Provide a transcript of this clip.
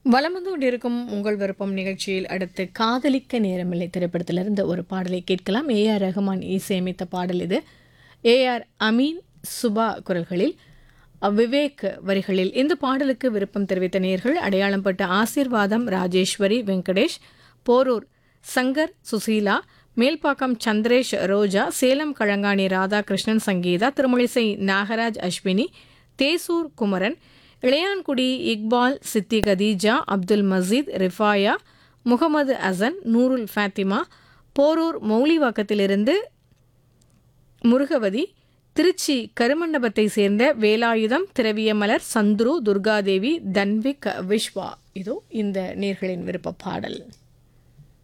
வலம் வந்து கொண்டிருக்கும் உங்கள் விருப்பம் நிகழ்ச்சியில் அடுத்து காதலிக்க நேரமில்லை திரைப்படத்திலிருந்து ஒரு பாடலை கேட்கலாம் ஏஆர் ரஹ்மான் இசையமைத்த பாடல் இது ஏஆர் அமீன் சுபா குரல்களில் விவேக் வரிகளில் இந்த பாடலுக்கு விருப்பம் தெரிவித்த நேர்கள் அடையாளம் பட்ட ஆசீர்வாதம் ராஜேஸ்வரி வெங்கடேஷ் போரூர் சங்கர் சுசீலா மேல்பாக்கம் சந்திரேஷ் ரோஜா சேலம் கழங்காணி ராதாகிருஷ்ணன் சங்கீதா திருமொழிசை நாகராஜ் அஸ்வினி தேசூர் குமரன் இளையான்குடி இக்பால் சித்தி கதீஜா அப்துல் மசீத் ரிஃபாயா முகமது அசன் நூருல் ஃபாத்திமா போரூர் மௌலிவாக்கத்திலிருந்து முருகவதி திருச்சி கருமண்டபத்தை சேர்ந்த வேலாயுதம் திரவியமலர் சந்துரு துர்காதேவி தன்விக் விஸ்வா இதோ இந்த நேர்களின் விருப்ப பாடல்